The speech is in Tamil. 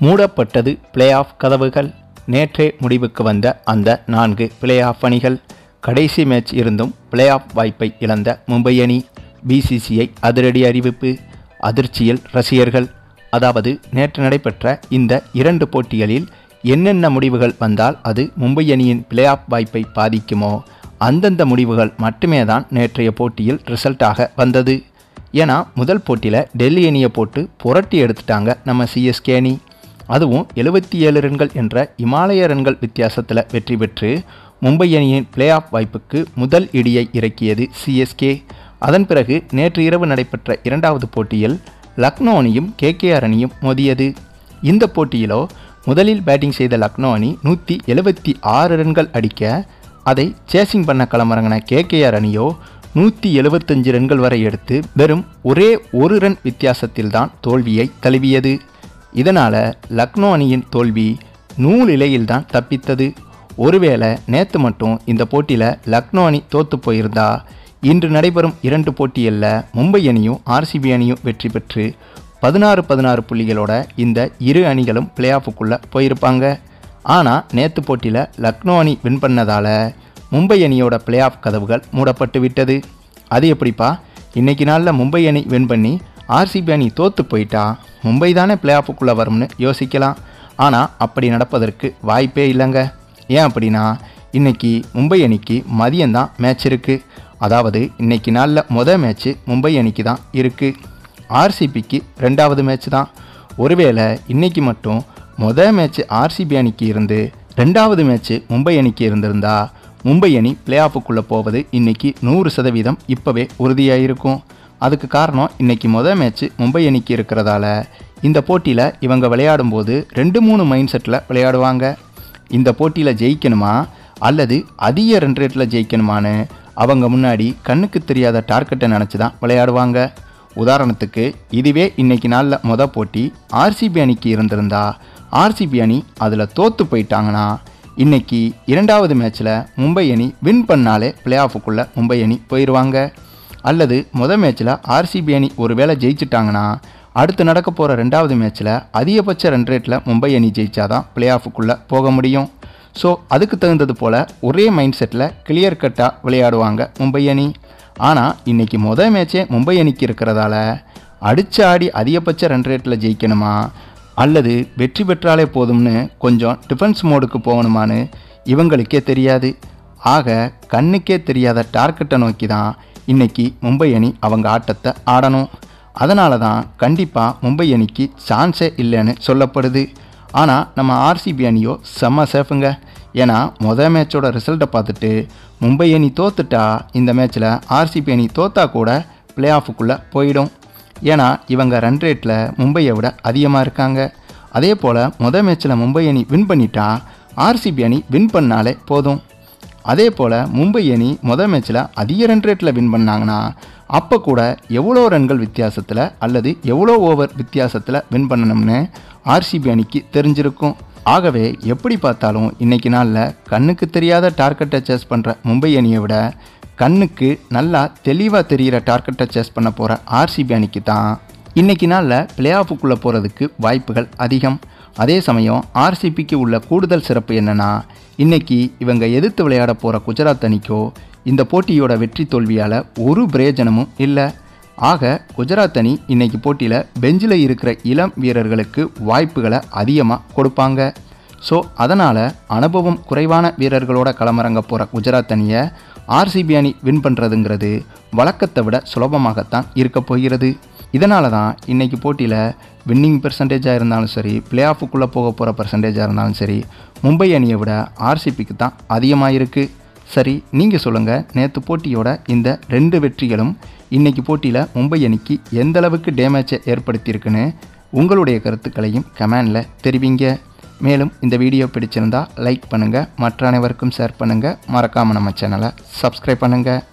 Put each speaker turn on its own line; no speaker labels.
மூடப்பட்டது பிளே ஆஃப் கதவுகள் நேற்றே முடிவுக்கு வந்த அந்த நான்கு பிளே ஆஃப் அணிகள் கடைசி மேட்ச் இருந்தும் பிளே ஆஃப் வாய்ப்பை இழந்த மும்பை அணி பிசிசிஐ அதிரடி அறிவிப்பு அதிர்ச்சியில் ரசிகர்கள் அதாவது நேற்று நடைபெற்ற இந்த இரண்டு போட்டிகளில் என்னென்ன முடிவுகள் வந்தால் அது மும்பை அணியின் பிளே ஆஃப் வாய்ப்பை பாதிக்குமோ அந்தந்த முடிவுகள் மட்டுமே தான் நேற்றைய போட்டியில் ரிசல்ட்டாக வந்தது ஏன்னா முதல் போட்டியில் டெல்லி அணியை போட்டு புரட்டி எடுத்துட்டாங்க நம்ம சிஎஸ்கே அணி அதுவும் எழுபத்தி ஏழு ரன்கள் என்ற இமாலய ரன்கள் வித்தியாசத்தில் வெற்றி பெற்று மும்பை அணியின் பிளே ஆஃப் வாய்ப்புக்கு முதல் இடியை இறக்கியது சிஎஸ்கே அதன் பிறகு நேற்று இரவு நடைபெற்ற இரண்டாவது போட்டியில் லக்னோ அணியும் கேகேஆர் அணியும் மோதியது இந்த போட்டியிலோ முதலில் பேட்டிங் செய்த லக்னோ அணி நூற்றி எழுபத்தி ஆறு ரன்கள் அடிக்க அதை சேசிங் பண்ண களமிறங்கின கேகேஆர் அணியோ நூற்றி எழுபத்தஞ்சு ரன்கள் வரை எடுத்து வெறும் ஒரே ஒரு ரன் வித்தியாசத்தில் தான் தோல்வியை தழுவியது இதனால் லக்னோ அணியின் தோல்வி நூலிலையில் தான் தப்பித்தது ஒருவேளை நேற்று மட்டும் இந்த போட்டியில் லக்னோ அணி தோற்று போயிருந்தா இன்று நடைபெறும் இரண்டு போட்டிகளில் மும்பை அணியும் ஆர்சிபி அணியும் வெற்றி பெற்று பதினாறு பதினாறு புள்ளிகளோட இந்த இரு அணிகளும் பிளே ஆஃபுக்குள்ளே போயிருப்பாங்க ஆனால் நேற்று போட்டியில் லக்னோ அணி வின் பண்ணதால் மும்பை அணியோட பிளே ஆஃப் கதவுகள் மூடப்பட்டு விட்டது அது எப்படிப்பா இன்னைக்கு நாளில் மும்பை அணி வின் பண்ணி ஆர்சிபி அணி தோற்று போயிட்டா மும்பை தானே பிளே ஆஃபுக்குள்ளே வரும்னு யோசிக்கலாம் ஆனால் அப்படி நடப்பதற்கு வாய்ப்பே இல்லைங்க ஏன் அப்படின்னா இன்னைக்கு மும்பை அணிக்கு மதியம்தான் மேட்ச் இருக்குது அதாவது இன்னைக்கு நாளில் மொதல் மேட்ச்சு மும்பை அணிக்கு தான் இருக்குது ஆர்சிபிக்கு ரெண்டாவது மேட்ச் தான் ஒருவேளை இன்னைக்கு மட்டும் மொதல் மேட்ச் ஆர்சிபி அணிக்கு இருந்து ரெண்டாவது மேட்ச் மும்பை அணிக்கு இருந்திருந்தா மும்பை அணி பிளே ஆஃபுக்குள்ளே போவது இன்னைக்கு நூறு சதவீதம் இப்போவே உறுதியாயிருக்கும் அதுக்கு காரணம் இன்னைக்கு மொதல் மேட்ச் மும்பை அணிக்கு இருக்கிறதால இந்த போட்டியில் இவங்க விளையாடும்போது ரெண்டு மூணு மைண்ட் செட்டில் விளையாடுவாங்க இந்த போட்டியில் ஜெயிக்கணுமா அல்லது அதிக ரன் ரேட்டில் ஜெயிக்கணுமான்னு அவங்க முன்னாடி கண்ணுக்கு தெரியாத டார்கெட்டை நினச்சி தான் விளையாடுவாங்க உதாரணத்துக்கு இதுவே இன்னைக்கு நாளில் மொத போட்டி ஆர்சிபி அணிக்கு இருந்திருந்தா ஆர்சிபி அணி அதில் தோற்று போயிட்டாங்கன்னா இன்னைக்கு இரண்டாவது மேட்ச்சில் மும்பை அணி வின் பண்ணாலே பிளே ஆஃபுக்குள்ளே மும்பை அணி போயிடுவாங்க அல்லது மொதல் மேட்ச்சில் ஆர்சிபி அணி ஒருவேளை ஜெயிச்சிட்டாங்கன்னா அடுத்து நடக்க போகிற ரெண்டாவது மேட்ச்சில் அதிகபட்ச ரன் ரேட்டில் மும்பை அணி ஜெயிச்சாதான் பிளே ஆஃபுக்குள்ளே போக முடியும் ஸோ அதுக்கு தகுந்தது போல் ஒரே மைண்ட் செட்டில் கிளியர் கட்டாக விளையாடுவாங்க மும்பை அணி ஆனால் இன்றைக்கி மொதல் மேட்சே மும்பை அணிக்கு இருக்கிறதால அடிச்சு ஆடி அதிகபட்ச ரன் ரேட்டில் ஜெயிக்கணுமா அல்லது வெற்றி பெற்றாலே போதும்னு கொஞ்சம் டிஃபென்ஸ் மோடுக்கு போகணுமான்னு இவங்களுக்கே தெரியாது ஆக கண்ணுக்கே தெரியாத டார்கெட்டை நோக்கி தான் இன்னைக்கு மும்பை அணி அவங்க ஆட்டத்தை ஆடணும் அதனால தான் கண்டிப்பாக மும்பை அணிக்கு சான்ஸே இல்லைன்னு சொல்லப்படுது ஆனால் நம்ம ஆர்சிபி அணியோ செம்ம சேஃபுங்க ஏன்னா மொதல் மேட்சோட ரிசல்ட்டை பார்த்துட்டு மும்பை அணி தோத்துட்டா இந்த மேட்ச்சில் ஆர்சிபி அணி தோத்தா கூட பிளே ஆஃபுக்குள்ளே போயிடும் ஏன்னா இவங்க ரன் ரேட்டில் மும்பையை விட அதிகமாக இருக்காங்க அதே போல் மொதல் மேட்ச்சில் மும்பை அணி வின் பண்ணிட்டா ஆர்சிபி அணி வின் பண்ணாலே போதும் அதே போல் மும்பை அணி மொதல் மேட்ச்சில் அதிக ரன் ரேட்டில் வின் பண்ணாங்கன்னா அப்போ கூட எவ்வளோ ரன்கள் வித்தியாசத்தில் அல்லது எவ்வளோ ஓவர் வித்தியாசத்தில் வின் பண்ணணும்னு ஆர்சிபி அணிக்கு தெரிஞ்சிருக்கும் ஆகவே எப்படி பார்த்தாலும் இன்னைக்கு நாளில் கண்ணுக்கு தெரியாத டார்கெட்டை சேஸ் பண்ணுற மும்பை அணியை விட கண்ணுக்கு நல்லா தெளிவாக தெரிகிற டார்கெட்டை சேஸ் பண்ண போகிற ஆர்சிபி அணிக்கு தான் இன்னைக்கு நாளில் பிளே ஆஃபுக்குள்ளே போகிறதுக்கு வாய்ப்புகள் அதிகம் அதே சமயம் ஆர்சிபிக்கு உள்ள கூடுதல் சிறப்பு என்னென்னா இன்னைக்கு இவங்க எதிர்த்து விளையாட போகிற குஜராத் அணிக்கோ இந்த போட்டியோட வெற்றி தோல்வியால் ஒரு பிரயோஜனமும் இல்லை ஆக குஜராத் அணி இன்னைக்கு போட்டியில் பெஞ்சில் இருக்கிற இளம் வீரர்களுக்கு வாய்ப்புகளை அதிகமாக கொடுப்பாங்க ஸோ அதனால் அனுபவம் குறைவான வீரர்களோட களமிறங்க போகிற குஜராத் அணியை ஆர்சிபி அணி வின் பண்ணுறதுங்கிறது வழக்கத்தை விட சுலபமாகத்தான் இருக்க போகிறது இதனால தான் இன்றைக்கி போட்டியில் வின்னிங் பெர்சன்டேஜாக இருந்தாலும் சரி பிளே ஆஃபுக்குள்ளே போக போகிற பெர்சன்டேஜாக இருந்தாலும் சரி மும்பை அணியை விட ஆர்சிபிக்கு தான் அதிகமாக இருக்குது சரி நீங்கள் சொல்லுங்கள் நேற்று போட்டியோட இந்த ரெண்டு வெற்றிகளும் இன்னைக்கு போட்டியில் மும்பை அணிக்கு எந்த அளவுக்கு டேமேஜை ஏற்படுத்தியிருக்குன்னு உங்களுடைய கருத்துக்களையும் கமெண்டில் தெரிவிங்க மேலும் இந்த வீடியோ பிடிச்சிருந்தா லைக் பண்ணுங்கள் மற்ற அனைவருக்கும் ஷேர் பண்ணுங்கள் மறக்காமல் நம்ம சேனலை சப்ஸ்கிரைப் பண்ணுங்கள்